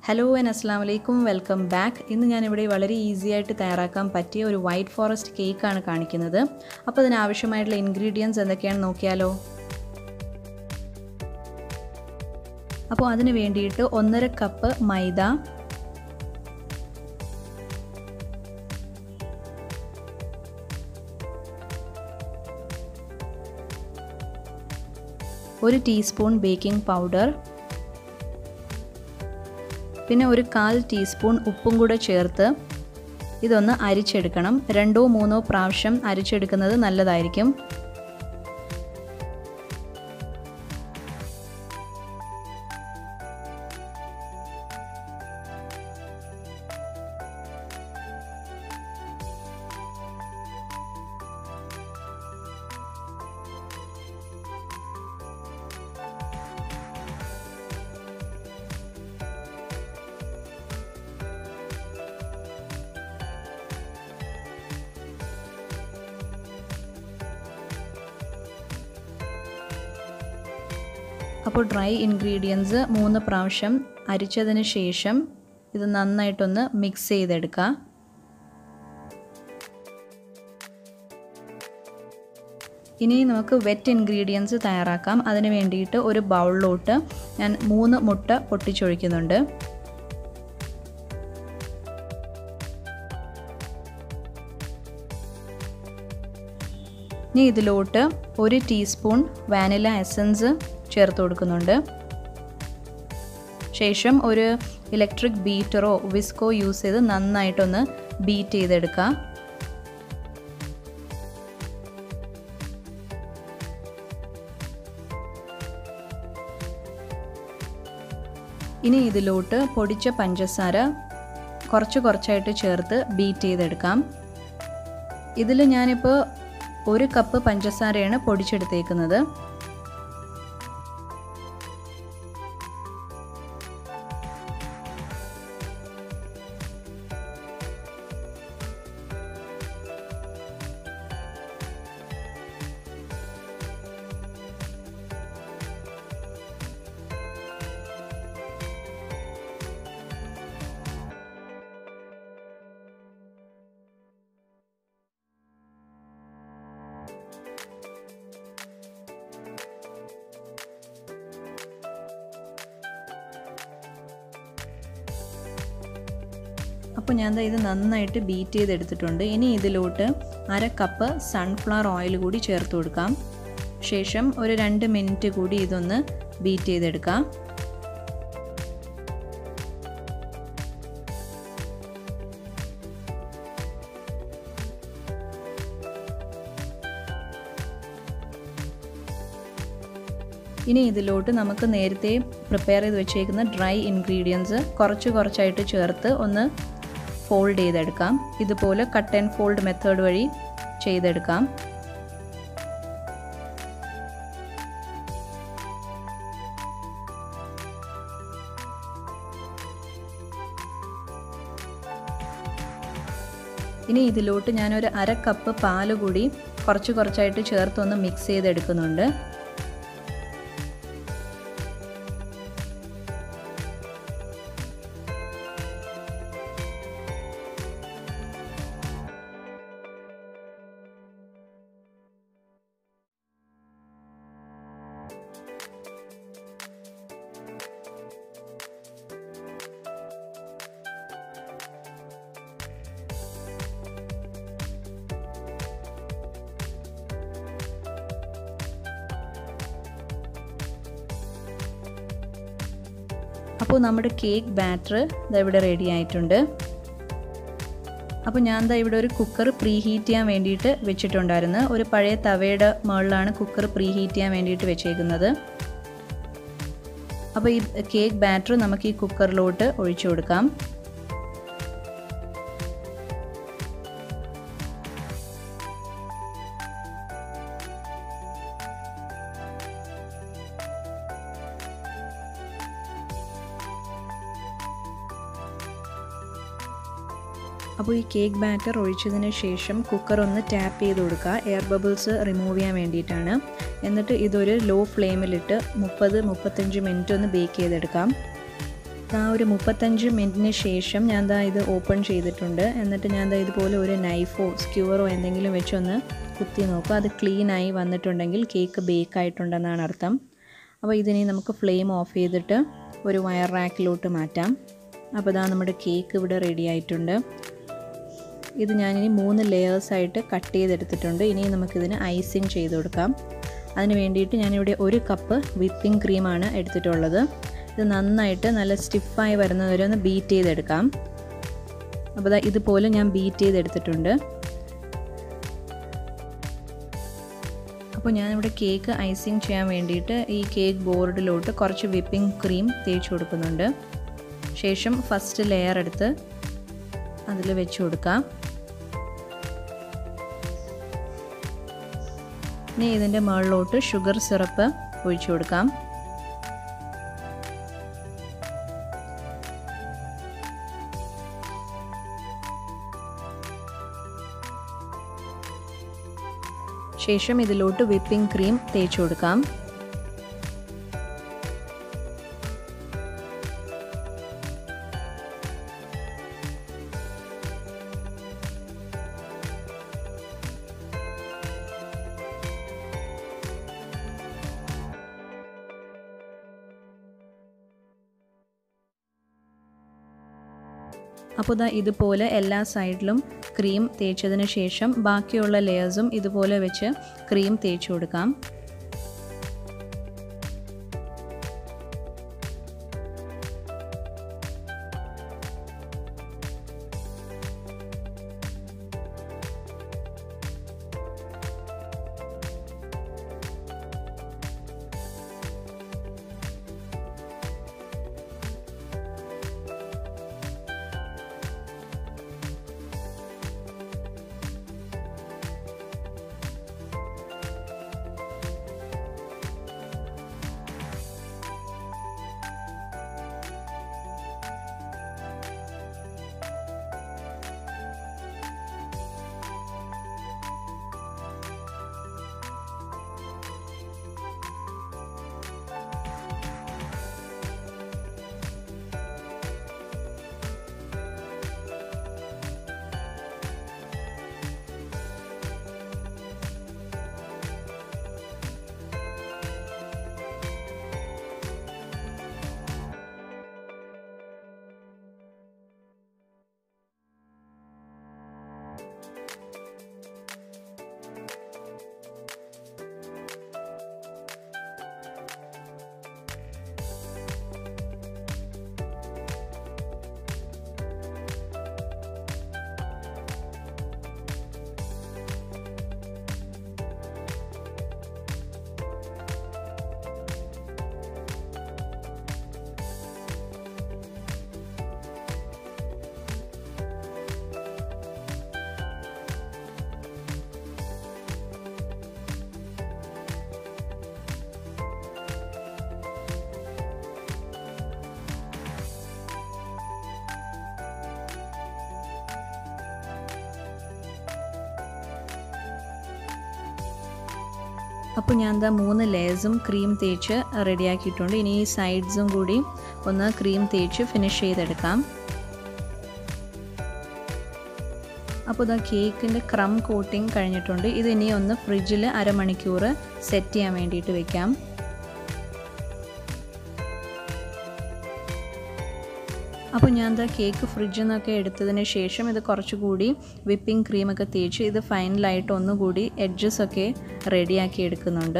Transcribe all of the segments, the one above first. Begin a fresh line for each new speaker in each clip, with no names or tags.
hello and അസ്സാം വലൈക്കും welcome back ഇന്ന് ഞാനിവിടെ വളരെ ഈസി ആയിട്ട് തയ്യാറാക്കാൻ പറ്റിയ ഒരു വൈറ്റ് ഫോറസ്റ്റ് കേക്കാണ് കാണിക്കുന്നത് അപ്പോൾ അതിനാവശ്യമായിട്ടുള്ള ഇൻഗ്രീഡിയൻസ് എന്തൊക്കെയാണെന്ന് നോക്കിയാലോ അപ്പോൾ അതിന് വേണ്ടിയിട്ട് ഒന്നര കപ്പ് മൈദ ഒരു ടീസ്പൂൺ ബേക്കിംഗ് പൗഡർ പിന്നെ ഒരു കാൽ ടീസ്പൂൺ ഉപ്പും കൂടെ ചേർത്ത് ഇതൊന്ന് അരിച്ചെടുക്കണം രണ്ടോ മൂന്നോ പ്രാവശ്യം അരിച്ചെടുക്കുന്നത് നല്ലതായിരിക്കും അപ്പോൾ ഡ്രൈ ഇൻഗ്രീഡിയൻസ് മൂന്ന് പ്രാവശ്യം അരിച്ചതിന് ശേഷം ഇത് നന്നായിട്ടൊന്ന് മിക്സ് ചെയ്തെടുക്കുക ഇനി നമുക്ക് വെറ്റ് ഇൻഗ്രീഡിയൻസ് തയ്യാറാക്കാം അതിന് വേണ്ടിയിട്ട് ഒരു ബൗളിലോട്ട് ഞാൻ മൂന്ന് മുട്ട പൊട്ടിച്ചൊഴിക്കുന്നുണ്ട് ഇനി ഇതിലോട്ട് ഒരു ടീസ്പൂൺ വാനില എസൻസ് ചേർത്ത് കൊടുക്കുന്നുണ്ട് ശേഷം ഒരു ഇലക്ട്രിക് ബീറ്ററോ വിസ്കോ യൂസ് ചെയ്ത് നന്നായിട്ടൊന്ന് ബീറ്റ് ചെയ്തെടുക്കുക ഇനി ഇതിലോട്ട് പൊടിച്ച പഞ്ചസാര കുറച്ച് കുറച്ചായിട്ട് ചേർത്ത് ബീറ്റ് ചെയ്തെടുക്കാം ഇതിൽ ഞാനിപ്പോൾ ഒരു കപ്പ് പഞ്ചസാരയാണ് പൊടിച്ചെടുത്തേക്കുന്നത് അപ്പോൾ ഞാൻ ഇത് നന്നായിട്ട് ബീറ്റ് ചെയ്തെടുത്തിട്ടുണ്ട് ഇനി ഇതിലോട്ട് അര കപ്പ് സൺഫ്ലവർ ഓയിൽ കൂടി ചേർത്ത് കൊടുക്കാം ശേഷം ഒരു രണ്ട് മിനിറ്റ് കൂടി ഇതൊന്ന് ബീറ്റ് ചെയ്തെടുക്കാം ഇനി ഇതിലോട്ട് നമുക്ക് നേരത്തെ പ്രിപ്പയർ ചെയ്ത് വെച്ചേക്കുന്ന ഡ്രൈ ഇൻഗ്രീഡിയൻസ് കുറച്ച് കുറച്ചായിട്ട് ചേർത്ത് ഒന്ന് ഫോൾഡ് ചെയ്തെടുക്കാം ഇതുപോലെ കട്ട് ആൻഡ് ഫോൾഡ് മെത്തേഡ് വഴി ചെയ്തെടുക്കാം ഇനി ഇതിലോട്ട് ഞാനൊരു അര കപ്പ് പാല് കൂടി കുറച്ച് കുറച്ചായിട്ട് ചേർത്തൊന്ന് മിക്സ് ചെയ്തെടുക്കുന്നുണ്ട് അപ്പോൾ നമ്മുടെ കേക്ക് ബാറ്റർ ഇവിടെ റെഡി ആയിട്ടുണ്ട് അപ്പോൾ ഞാൻ എന്താ ഇവിടെ ഒരു കുക്കർ പ്രീ ഹീറ്റ് ചെയ്യാൻ വേണ്ടിയിട്ട് വെച്ചിട്ടുണ്ടായിരുന്നു ഒരു പഴയ തവയുടെ മുകളിലാണ് കുക്കർ പ്രീ ഹീറ്റ് ചെയ്യാൻ വേണ്ടിയിട്ട് വെച്ചേക്കുന്നത് അപ്പോൾ ഈ കേക്ക് ബാറ്റർ നമുക്ക് ഈ കുക്കറിലോട്ട് ഒഴിച്ചു കൊടുക്കാം അപ്പോൾ ഈ കേക്ക് ബാറ്റർ ഒഴിച്ചതിന് ശേഷം കുക്കർ ഒന്ന് ടാപ്പ് ചെയ്ത് കൊടുക്കുക എയർ ബബിൾസ് റിമൂവ് ചെയ്യാൻ വേണ്ടിയിട്ടാണ് എന്നിട്ട് ഇതൊരു ലോ ഫ്ലെയിമിലിട്ട് മുപ്പത് മുപ്പത്തഞ്ച് മിനിറ്റ് ഒന്ന് ബേക്ക് ചെയ്തെടുക്കാം ആ ഒരു മുപ്പത്തഞ്ച് മിനിറ്റിന് ശേഷം ഞാൻ ദാ ഇത് ഓപ്പൺ ചെയ്തിട്ടുണ്ട് എന്നിട്ട് ഞാൻ ദാ ഇതുപോലെ ഒരു നൈഫോ സ്ക്യൂവറോ എന്തെങ്കിലും വെച്ചൊന്ന് കുത്തി നോക്കുക അത് ക്ലീനായി വന്നിട്ടുണ്ടെങ്കിൽ കേക്ക് ബേക്ക് ആയിട്ടുണ്ടെന്നാണ് അർത്ഥം അപ്പോൾ ഇതിനെ നമുക്ക് ഫ്ലെയിം ഓഫ് ചെയ്തിട്ട് ഒരു വയർ റാക്കിലോട്ട് മാറ്റാം അപ്പോൾ ഇതാ നമ്മുടെ കേക്ക് ഇവിടെ റെഡി ആയിട്ടുണ്ട് ഇത് ഞാനിനി മൂന്ന് ലെയേഴ്സായിട്ട് കട്ട് ചെയ്തെടുത്തിട്ടുണ്ട് ഇനി നമുക്കിതിന് ഐസിങ് ചെയ്ത് കൊടുക്കാം അതിന് വേണ്ടിയിട്ട് ഞാനിവിടെ ഒരു കപ്പ് വിപ്പിംഗ് ക്രീമാണ് എടുത്തിട്ടുള്ളത് ഇത് നന്നായിട്ട് നല്ല സ്റ്റിഫായി വരുന്നത് വരെ ഒന്ന് ബീറ്റ് ചെയ്തെടുക്കാം അപ്പോൾ ദാ ഇതുപോലെ ഞാൻ ബീറ്റ് ചെയ്തെടുത്തിട്ടുണ്ട് അപ്പോൾ ഞാനിവിടെ കേക്ക് ഐസിങ് ചെയ്യാൻ വേണ്ടിയിട്ട് ഈ കേക്ക് ബോർഡിലോട്ട് കുറച്ച് വിപ്പിംഗ് ക്രീം തേച്ച് കൊടുക്കുന്നുണ്ട് ശേഷം ഫസ്റ്റ് ലെയർ എടുത്ത് അതിൽ വെച്ച് കൊടുക്കാം ഇനി ഇതിൻ്റെ മുകളിലോട്ട് ഷുഗർ സിറപ്പ് ഒഴിച്ചു കൊടുക്കാം ശേഷം ഇതിലോട്ട് വിപ്പിംഗ് ക്രീം തേച്ച് കൊടുക്കാം അപ്പോൾ ഇതാ ഇതുപോലെ എല്ലാ സൈഡിലും ക്രീം തേച്ചതിന് ശേഷം ബാക്കിയുള്ള ലെയേഴ്സും ഇതുപോലെ വെച്ച് ക്രീം തേച്ച് കൊടുക്കാം അപ്പോൾ ഞാൻ എന്താ മൂന്ന് ലേസും ക്രീം തേച്ച് റെഡിയാക്കിയിട്ടുണ്ട് ഇനി ഈ സൈഡ്സും കൂടി ഒന്ന് ക്രീം തേച്ച് ഫിനിഷ് ചെയ്തെടുക്കാം അപ്പോൾ ഇതാ കേക്കിൻ്റെ ക്രം കോട്ടിങ് കഴിഞ്ഞിട്ടുണ്ട് ഇത് ഇനി ഒന്ന് ഫ്രിഡ്ജിൽ അരമണിക്കൂർ സെറ്റ് ചെയ്യാൻ വേണ്ടിയിട്ട് വെക്കാം അപ്പോൾ ഞാൻ എന്താ കേക്ക് ഫ്രിഡ്ജിൽ നിന്നൊക്കെ എടുത്തതിന് ശേഷം ഇത് കുറച്ചുകൂടി വിപ്പിംഗ് ക്രീമൊക്കെ തേച്ച് ഇത് ഫൈനലായിട്ട് ഒന്നുകൂടി എഡ്ജസ് ഒക്കെ റെഡിയാക്കി എടുക്കുന്നുണ്ട്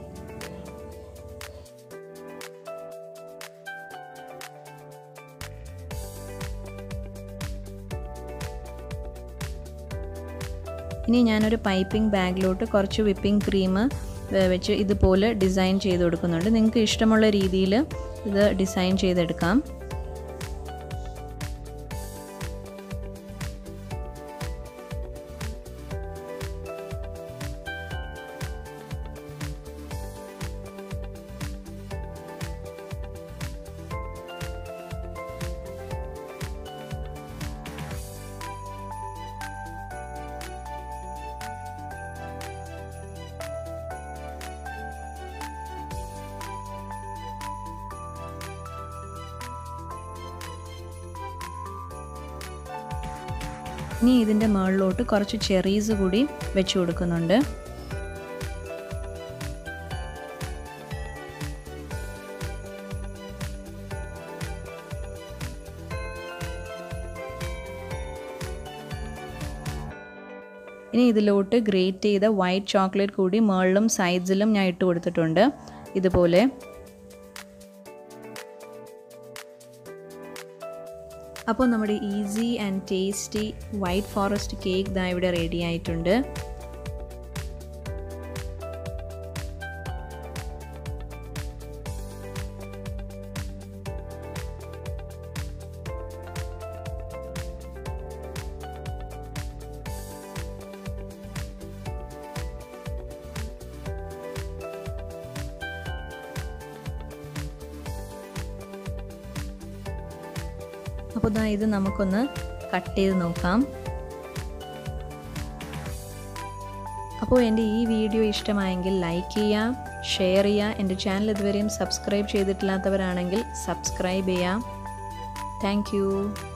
ഇനി ഞാനൊരു പൈപ്പിംഗ് ബാഗിലോട്ട് കുറച്ച് വിപ്പിംഗ് ക്രീം വെച്ച് ഇതുപോലെ ഡിസൈൻ ചെയ്ത് കൊടുക്കുന്നുണ്ട് നിങ്ങൾക്ക് ഇഷ്ടമുള്ള രീതിയിൽ ഇത് ഡിസൈൻ ചെയ്തെടുക്കാം ഇനി ഇതിൻ്റെ മുകളിലോട്ട് കുറച്ച് ചെറീസ് കൂടി വെച്ച് കൊടുക്കുന്നുണ്ട് ഇനി ഇതിലോട്ട് ഗ്രേറ്റ് ചെയ്ത വൈറ്റ് ചോക്ലേറ്റ് കൂടി മുകളിലും സൈഡ്സിലും ഞാൻ ഇട്ട് കൊടുത്തിട്ടുണ്ട് ഇതുപോലെ അപ്പോൾ നമ്മുടെ easy and tasty white forest cake ദാ ഇവിടെ റെഡി ആയിട്ടുണ്ട് അപ്പോൾ ഇതാ ഇത് നമുക്കൊന്ന് കട്ട് ചെയ്ത് നോക്കാം അപ്പോൾ എൻ്റെ ഈ വീഡിയോ ഇഷ്ടമായെങ്കിൽ ലൈക്ക് ചെയ്യുക ഷെയർ ചെയ്യുക എൻ്റെ ചാനൽ ഇതുവരെയും സബ്സ്ക്രൈബ് ചെയ്തിട്ടില്ലാത്തവരാണെങ്കിൽ സബ്സ്ക്രൈബ് ചെയ്യാം താങ്ക്